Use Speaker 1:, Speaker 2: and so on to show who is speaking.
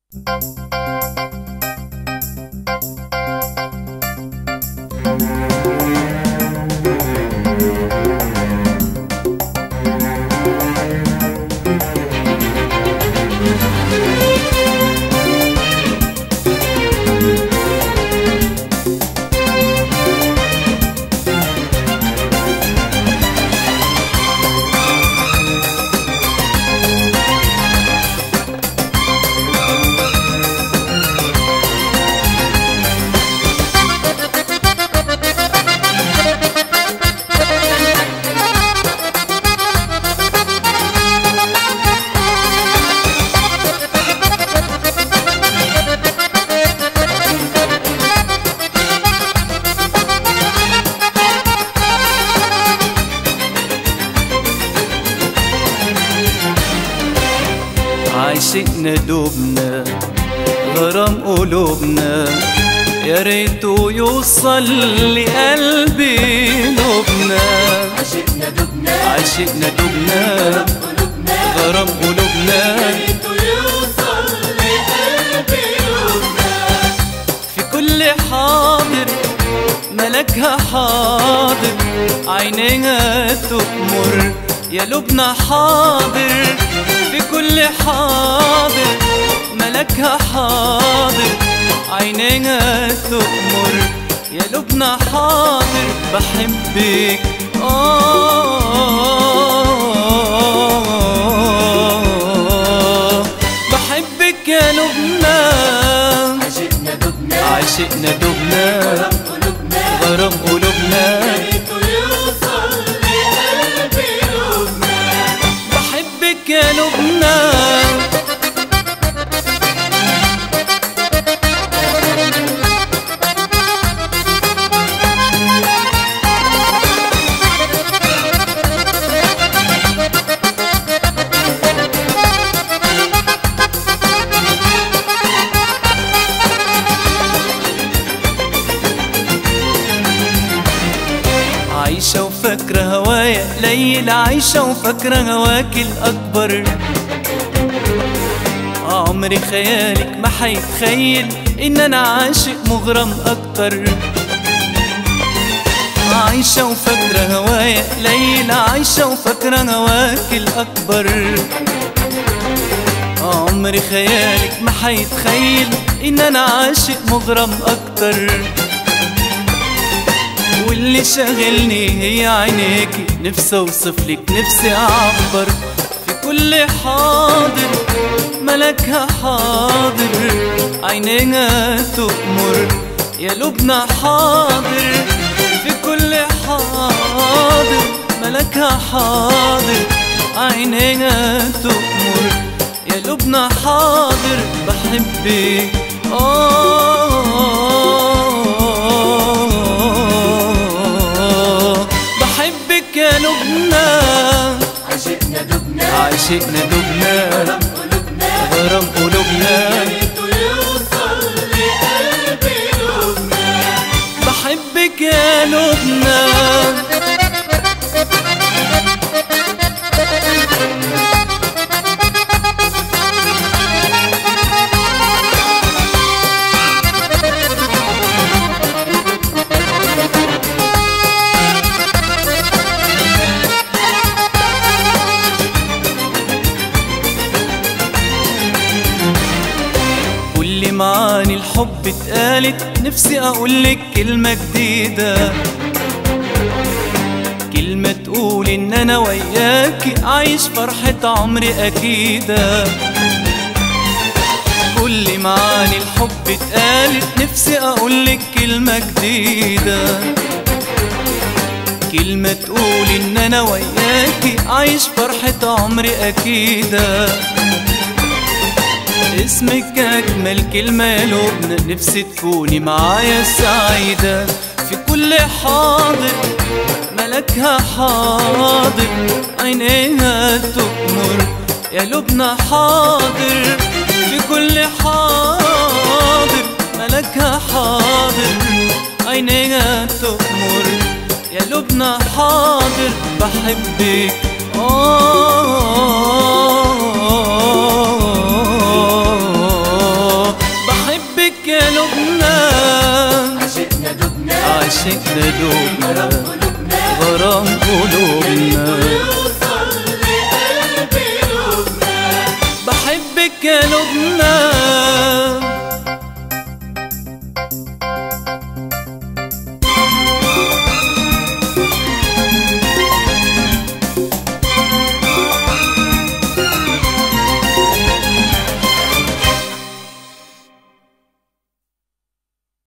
Speaker 1: عاشقنا دوبنا غرام قلوبنا يا ريته يوصل لقلبي لبنا
Speaker 2: عشقنا دبنا
Speaker 1: عاشقنا دوبنا
Speaker 2: قلوبنا
Speaker 1: غرام قلوبنا
Speaker 2: ريته يوصل لقلبي قلوبنا
Speaker 1: في كل حاضر ملكها حاضر عينيها تؤمر يا لبنى حاضر في كل حاضر ملكها حاضر عينيها تؤمر يا لبنى حاضر بحبك آه بحبك يا لبنى
Speaker 2: عشقنا دبنا
Speaker 1: عاشقنا دبنا
Speaker 2: غرام قلوبنا
Speaker 1: غرام قلوبنا
Speaker 2: ريته يوصل لقلبي قلوبنا
Speaker 1: بحبك يا لبنى عايشة وفاكرة هوايا ليل عايشة وفاكرة هواك الأكبر عمري خيالك ما حيتخيل إن أنا عاشق مغرم أكتر عايشة وفاكرة هوايا ليل عايشة وفاكرة هواك الأكبر عمري خيالك ما حيتخيل إن أنا عاشق مغرم أكتر واللي شاغلني هي عينيكي نفسي اوصف لك نفسي اعبر في كل حاضر ملكها حاضر عينيها تؤمر يا لبنى حاضر في كل حاضر ملكها حاضر عينيها تؤمر يا لبنى حاضر بحبك آه بحبك يا لبنى
Speaker 2: عشقنا دبنا
Speaker 1: عاشقنا دبنا
Speaker 2: غرام قلوبنا
Speaker 1: غرام قلوبنا
Speaker 2: ريته يوصل لقلبي قلوبنا
Speaker 1: بحبك يا لبنى كل معاني الحب اتقالت نفسي اقولك كلمة جديدة كلمة تقول ان انا وياكي عايش فرحة عمري اكيدة كل معاني الحب اتقالت نفسي اقولك كلمة جديدة كلمة تقول ان انا وياكي عايش فرحة عمري اكيدة اسمك أجمل كلمة يا لبنى نفسي تكوني معايا سعيدة في كل حاضر ملكها حاضر عينيها تؤمر يا لبنى حاضر في كل حاضر ملكها حاضر عينيها تؤمر يا لبنى حاضر بحبك آه عشقنا لبنى
Speaker 2: قلوبنا
Speaker 1: غرام قلوبنا
Speaker 2: يوصل لقلب لبنى
Speaker 1: بحبك يا لبنى